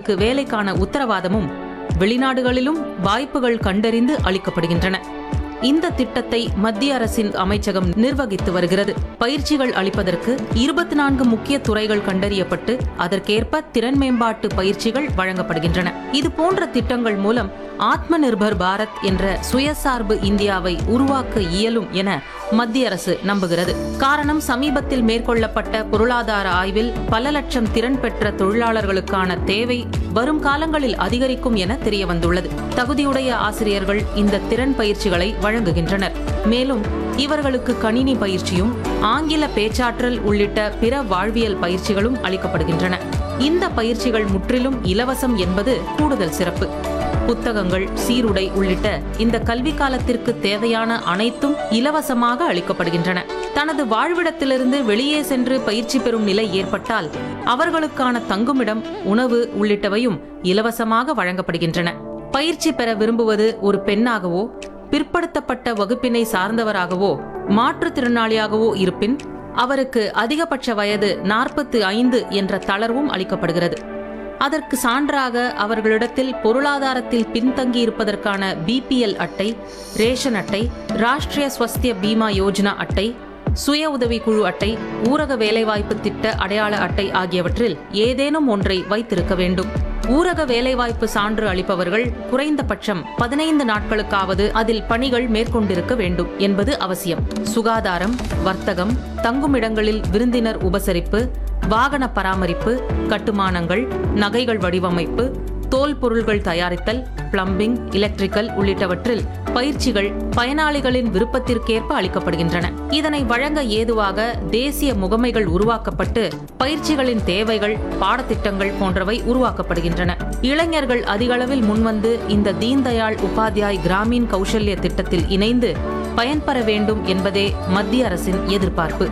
அவர்களுக்கு வேலைக்கான உத்தரவாதமும் வெளிநாடுகளிலும் வாய்ப்புகள் கண்டறிந்து அளிக்கப்படுகின்றன இந்த திட்டத்தை மத்திய அரசின் அமைச்சகம் நிர்வகித்து வருகிறது பயிற்சிகள் அளிப்பதற்கு இருபத்தி நான்கு முக்கிய துறைகள் கண்டறியப்பட்டு அதற்கேற்ப திறன் மேம்பாட்டு பயிற்சிகள் வழங்கப்படுகின்றன இது போன்ற திட்டங்கள் மூலம் ஆத்ம நிர்பர் பாரத் என்ற சுயசார்பு இந்தியாவை உருவாக்க இயலும் என மத்திய அரசு நம்புகிறது காரணம் சமீபத்தில் மேற்கொள்ளப்பட்ட பொருளாதார ஆய்வில் பல லட்சம் திறன் பெற்ற தொழிலாளர்களுக்கான தேவை வரும் காலங்களில் அதிகரிக்கும் என தெரிய வந்துள்ளது தகுதியுடைய ஆசிரியர்கள் இந்த திறன் பயிற்சிகளை வழங்குகின்றனர் மேலும் இவர்களுக்கு கணினி பயிற்சியும் ஆங்கில பேச்சாற்றல் உள்ளிட்ட பிற வாழ்வியல் பயிற்சிகளும் அளிக்கப்படுகின்றன இந்த பயிற்சிகள் முற்றிலும் இலவசம் என்பது கூடுதல் சிறப்பு புத்தகங்கள் சீருடை உள்ளிட்ட இந்த கல்வி காலத்திற்கு தேவையான அனைத்தும் இலவசமாக அளிக்கப்படுகின்றன தனது வாழ்விடத்திலிருந்து வெளியே சென்று பயிற்சி பெறும் நிலை ஏற்பட்டால் அவர்களுக்கான தங்குமிடம் உணவு உள்ளிட்டவையும் இலவசமாக வழங்கப்படுகின்றன பயிற்சி பெற விரும்புவது ஒரு பெண்ணாகவோ பிற்படுத்தப்பட்ட வகுப்பினை சார்ந்தவராகவோ மாற்றுத்திறனாளியாகவோ இருப்பின் அவருக்கு அதிகபட்ச வயது நாற்பத்து ஐந்து என்ற தளர்வும் அளிக்கப்படுகிறது அதற்கு சான்றாக அவர்களிடத்தில் பொருளாதாரத்தில் பின்தங்கியிருப்பதற்கான பிபிஎல் அட்டை ரேஷன் அட்டை ராஷ்டிரிய ஸ்வஸ்திய பீமா யோஜனா அட்டை சுய உதவி குழு அட்டை ஊரக வேலைவாய்ப்பு திட்ட அடையாள அட்டை ஆகியவற்றில் ஏதேனும் ஒன்றை வைத்திருக்க வேண்டும் ஊரக வேலைவாய்ப்பு சான்று அளிப்பவர்கள் குறைந்தபட்சம் பதினைந்து நாட்களுக்காவது அதில் பணிகள் மேற்கொண்டிருக்க வேண்டும் என்பது அவசியம் சுகாதாரம் வர்த்தகம் தங்குமிடங்களில் விருந்தினர் உபசரிப்பு வாகன பராமரிப்பு கட்டுமானங்கள் நகைகள் வடிவமைப்பு தோல் பொருள்கள் தயாரித்தல் பிளம்பிங் எலக்ட்ரிக்கல் உள்ளிட்டவற்றில் பயிற்சிகள் பயனாளிகளின் விருப்பத்திற்கேற்ப அளிக்கப்படுகின்றன இதனை வழங்க ஏதுவாக தேசிய முகமைகள் உருவாக்கப்பட்டு பயிற்சிகளின் தேவைகள் பாடத்திட்டங்கள் போன்றவை உருவாக்கப்படுகின்றன இளைஞர்கள் அதிகளவில் முன்வந்து இந்த தீன்தயாள் உபாத்யாய் கிராமீன் கௌசல்ய திட்டத்தில் இணைந்து பயன்பெற வேண்டும் என்பதே மத்திய அரசின் எதிர்பார்ப்பு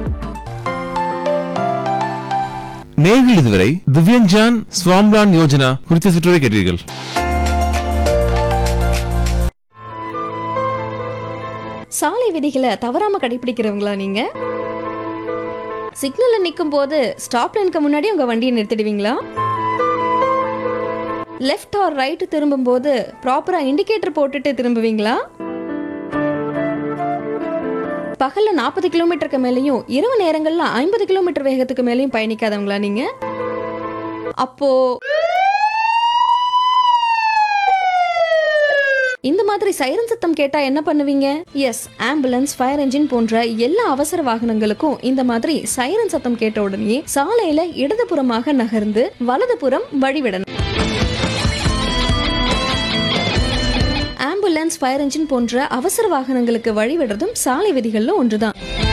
நேர்கள் இதுவரை திவ்யஞ்சான் ஸ்வாம்லான் யோஜனா குறித்த சுற்றுரை கேட்டீர்கள் சாலை விதிகளை தவறாம கடைபிடிக்கிறவங்களா நீங்க சிக்னல்ல நிற்கும் போது ஸ்டாப் லைனுக்கு முன்னாடி உங்க வண்டியை நிறுத்திடுவீங்களா லெஃப்ட் ஆர் ரைட் திரும்பும் போது ப்ராப்பரா இண்டிகேட்டர் போட்டுட்டு திரும்புவீங்களா பகல்ல நாற்பது கிலோமீட்டருக்கு மேலேயும் இரவு நேரங்கள்ல ஐம்பது கிலோமீட்டர் வேகத்துக்கு மேலேயும் பயணிக்காதவங்களா நீங்க அப்போ இந்த மாதிரி சைரன் சத்தம் கேட்டா என்ன பண்ணுவீங்க எஸ் ஆம்புலன்ஸ் ஃபயர் என்ஜின் போன்ற எல்லா அவசர வாகனங்களுக்கும் இந்த மாதிரி சைரன் சத்தம் கேட்ட உடனே சாலையில இடதுபுறமாக நகர்ந்து வலதுபுறம் வழிவிடணும் ஆம்புலன்ஸ் ஃபயர் என்ஜின் போன்ற அவசர வாகனங்களுக்கு வழிவிடுறதும் சாலை விதிகள்ல ஒன்றுதான்